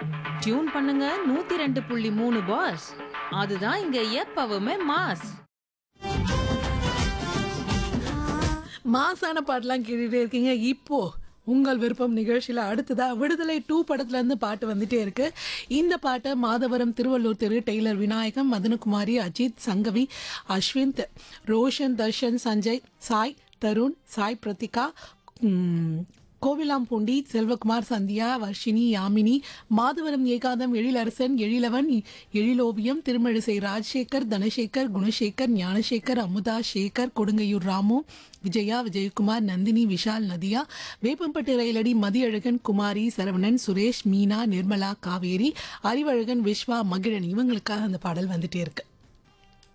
tune பண்ணுங்க நூத்தி ரெண்டு புள்ளி மூணு பாஸ் அதுதான் இங்க எப்பவுமே மாஸ் மாசான பாட்டெலாம் கேட்டுகிட்டே இருக்கீங்க இப்போ உங்கள் விருப்பம் நிகழ்ச்சியில் அடுத்ததா விடுதலை டூ படத்துல இருந்து பாட்டு வந்துட்டே இருக்கு இந்த பாட்டை மாதவரம் திருவள்ளூர் தெரு டெய்லர் விநாயகம் மதனகுமாரி அஜித் சங்கவி அஸ்விந்த் ரோஷன் தர்ஷன் சஞ்சய் சாய் தருண் சாய் பிரத்திகா ம், கோவிலாம்பூண்டி செல்வகுமார் சந்தியா வர்ஷினி யாமினி மாதவரம் ஏகாதம் எழிலரசன் எழிலவன் எழிலோவியம் திருமழிசை ராஜசேகர் தனசேகர் குணசேகர் ஞானசேகர் அமுதா சேகர் கொடுங்கையூர் ராமு விஜயா விஜயகுமார் நந்தினி விஷால் நதியா வேப்பம்பட்டு ரயிலடி மதியழகன் குமாரி சரவணன் சுரேஷ் மீனா நிர்மலா காவேரி அறிவழகன் விஸ்வா மகிழன் இவங்களுக்காக அந்த பாடல் வந்துட்டே இருக்கு